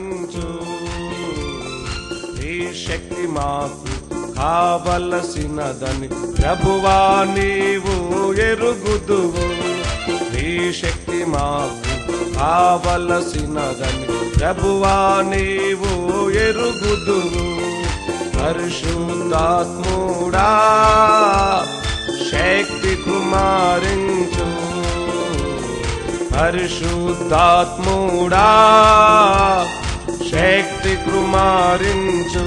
కుమారించు ఈ శక్తి మాకు కావలసినదని ప్రభువా నీవు ఎరుగుదువు ఈ శక్తి మాకు కావలసినదని ప్రభువా నీవు ఎరుగుదువు పరిశుద్ధాత్ముడా శక్తి కుమారించు పరిశుద్ధాత్ముడా శక్తి కుమారించు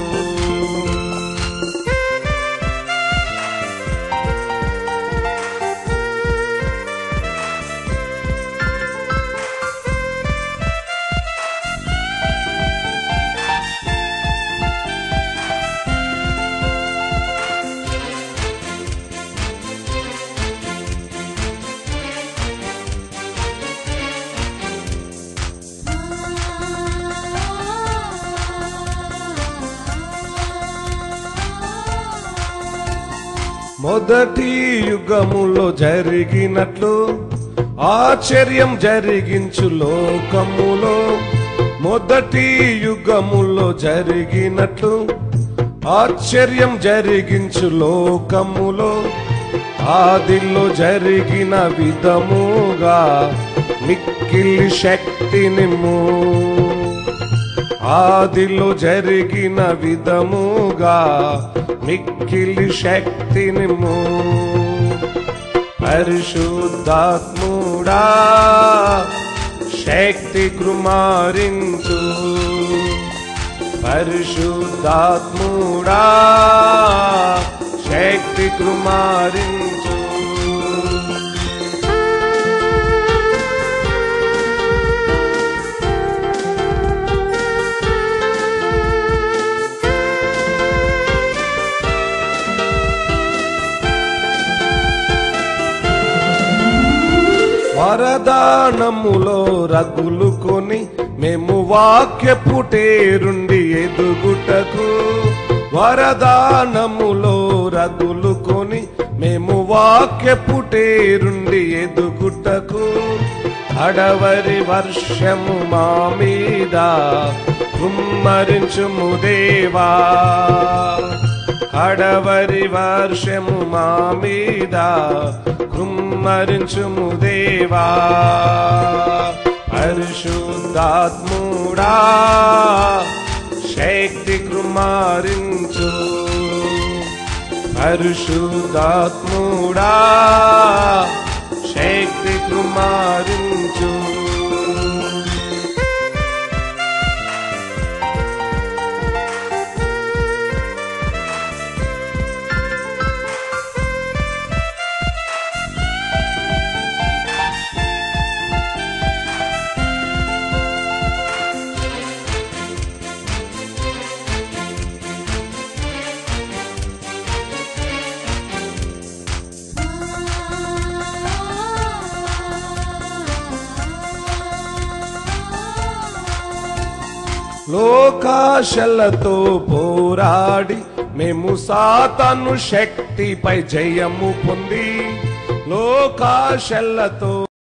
మొదటి యుగములో జరిగినట్లు ఆశ్చర్యం జరిగించు లోకములో మొదటి యుగములో జరిగినట్లు ఆశ్చర్యం జరిగించు లోకములో ఆదిలో జరిగిన విధముగా మిక్కిలి శక్తిని ఆదిలో జరిగిన విధముగా మిక్కిలి శక్తిని పరిశుద్ధాత్ముడా శక్తి కుమారించు పరిశుద్ధాత్ముడా శక్తి కుమారించు వరదానములో రగులు కొని మేము వాక్యపు టేరుండి ఎదుగుటకు వరదానములో రగులు కొని మేము వాక్యపు టేరుండి ఎదుగుటకు అడవరి వర్షము మా మీద కుమ్మరించుము దేవా అడవరి వర్షము మా మీద కుమ్మరించుము దేవా పరిశుద్ధాత్ముడా శక్తి కుమారించు పరిశుద్ధాత్ముడా శక్తి కుమారించు లోకాశలతో పోరాడి మేము సాతను శక్తిపై జయము పొంది లోకాశలతో